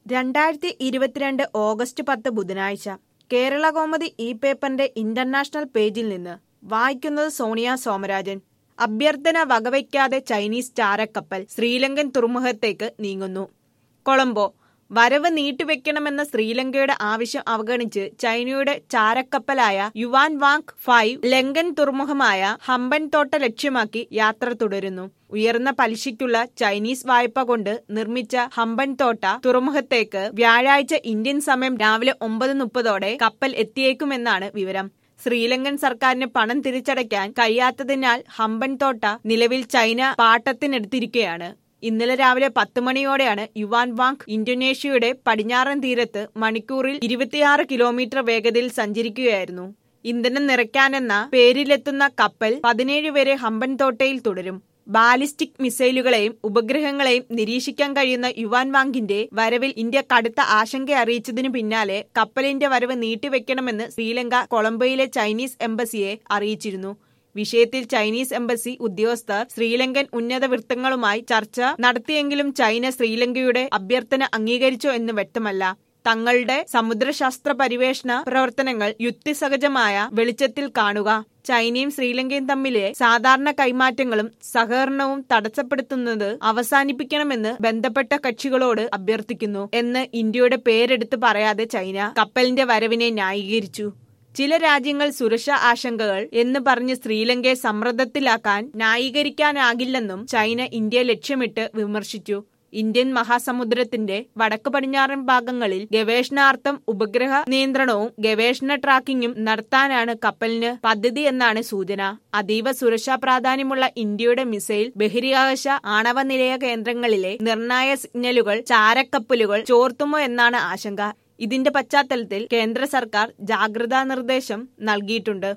രണ്ടായിരത്തി ഇരുപത്തിരണ്ട് ഓഗസ്റ്റ് പത്ത് ബുധനാഴ്ച കേരള കോമതി ഇ പേപ്പറിന്റെ ഇന്റർനാഷണൽ പേജിൽ നിന്ന് വായിക്കുന്നത് സോണിയ സോമരാജൻ അഭ്യർത്ഥന വകവയ്ക്കാതെ ചൈനീസ് ചാരക്കപ്പൽ ശ്രീലങ്കൻ തുറമുഖത്തേക്ക് നീങ്ങുന്നു കൊളംബോ വരവ് നീട്ടിവെക്കണമെന്ന ശ്രീലങ്കയുടെ ആവശ്യം അവഗണിച്ച് ചൈനയുടെ ചാരക്കപ്പലായ യുവാൻ വാങ് ഫൈവ് ലങ്കൻ തുറമുഖമായ ഹമ്പൻ തോട്ട ലക്ഷ്യമാക്കി യാത്ര തുടരുന്നു ഉയർന്ന പലിശയ്ക്കുള്ള ചൈനീസ് വായ്പ കൊണ്ട് നിർമ്മിച്ച ഹമ്പൻ തോട്ട തുറമുഖത്തേക്ക് വ്യാഴാഴ്ച ഇന്ത്യൻ സമയം രാവിലെ ഒമ്പത് മുപ്പതോടെ കപ്പൽ എത്തിയേക്കുമെന്നാണ് വിവരം ശ്രീലങ്കൻ സർക്കാരിന് പണം തിരിച്ചടയ്ക്കാൻ കഴിയാത്തതിനാൽ ഹമ്പൻ തോട്ട നിലവിൽ ചൈന പാട്ടത്തിനെടുത്തിരിക്കുകയാണ് ഇന്നലെ രാവിലെ പത്ത് മണിയോടെയാണ് യുവാൻ വാങ് ഇന്തോനേഷ്യയുടെ പടിഞ്ഞാറൻ തീരത്ത് മണിക്കൂറിൽ ഇരുപത്തിയാറ് കിലോമീറ്റർ വേഗതയിൽ സഞ്ചരിക്കുകയായിരുന്നു ഇന്ധനം നിറയ്ക്കാനെന്ന പേരിലെത്തുന്ന കപ്പൽ പതിനേഴ് വരെ ഹമ്പൻ തോട്ടയിൽ തുടരും ബാലിസ്റ്റിക് മിസൈലുകളെയും ഉപഗ്രഹങ്ങളെയും നിരീക്ഷിക്കാൻ കഴിയുന്ന യുവാൻ വാങ്കിന്റെ വരവിൽ ഇന്ത്യ കടുത്ത ആശങ്ക അറിയിച്ചതിനു പിന്നാലെ കപ്പലിന്റെ വരവ് നീട്ടിവെക്കണമെന്ന് ശ്രീലങ്ക കൊളംബോയിലെ ചൈനീസ് എംബസിയെ അറിയിച്ചിരുന്നു വിഷയത്തിൽ ചൈനീസ് എംബസി ഉദ്യോഗസ്ഥർ ശ്രീലങ്കൻ ഉന്നത വൃത്തങ്ങളുമായി ചർച്ച നടത്തിയെങ്കിലും ചൈന ശ്രീലങ്കയുടെ അഭ്യർത്ഥന അംഗീകരിച്ചോ എന്ന് വ്യക്തമല്ല തങ്ങളുടെ സമുദ്രശാസ്ത്ര പരിവേഷണ പ്രവർത്തനങ്ങൾ യുക്തിസഹജമായ വെളിച്ചത്തിൽ കാണുക ചൈനയും ശ്രീലങ്കയും തമ്മിലെ സാധാരണ കൈമാറ്റങ്ങളും സഹകരണവും തടസ്സപ്പെടുത്തുന്നത് അവസാനിപ്പിക്കണമെന്ന് ബന്ധപ്പെട്ട കക്ഷികളോട് അഭ്യർത്ഥിക്കുന്നു എന്ന് ഇന്ത്യയുടെ പേരെടുത്ത് പറയാതെ ചൈന കപ്പലിന്റെ വരവിനെ ന്യായീകരിച്ചു ചില രാജ്യങ്ങൾ സുരക്ഷാ ആശങ്കകൾ എന്ന് പറഞ്ഞ് ശ്രീലങ്കയെ സമ്മർദ്ദത്തിലാക്കാൻ ന്യായീകരിക്കാനാകില്ലെന്നും ചൈന ഇന്ത്യയെ ലക്ഷ്യമിട്ട് വിമർശിച്ചു ഇന്ത്യൻ മഹാസമുദ്രത്തിന്റെ വടക്ക് പടിഞ്ഞാറൻ ഭാഗങ്ങളിൽ ഗവേഷണാർത്ഥം ഉപഗ്രഹ നിയന്ത്രണവും ഗവേഷണ ട്രാക്കിംഗും നടത്താനാണ് കപ്പലിന് പദ്ധതി എന്നാണ് സൂചന അതീവ സുരക്ഷാ പ്രാധാന്യമുള്ള ഇന്ത്യയുടെ മിസൈൽ ബഹിരാകാശ ആണവ നിലയ കേന്ദ്രങ്ങളിലെ നിർണായക സിഗ്നലുകൾ ചാരക്കപ്പലുകൾ ചോർത്തുമോ എന്നാണ് ആശങ്ക ഇതിന്റെ പശ്ചാത്തലത്തിൽ കേന്ദ്ര സർക്കാർ ജാഗ്രതാ നിർദ്ദേശം നൽകിയിട്ടുണ്ട്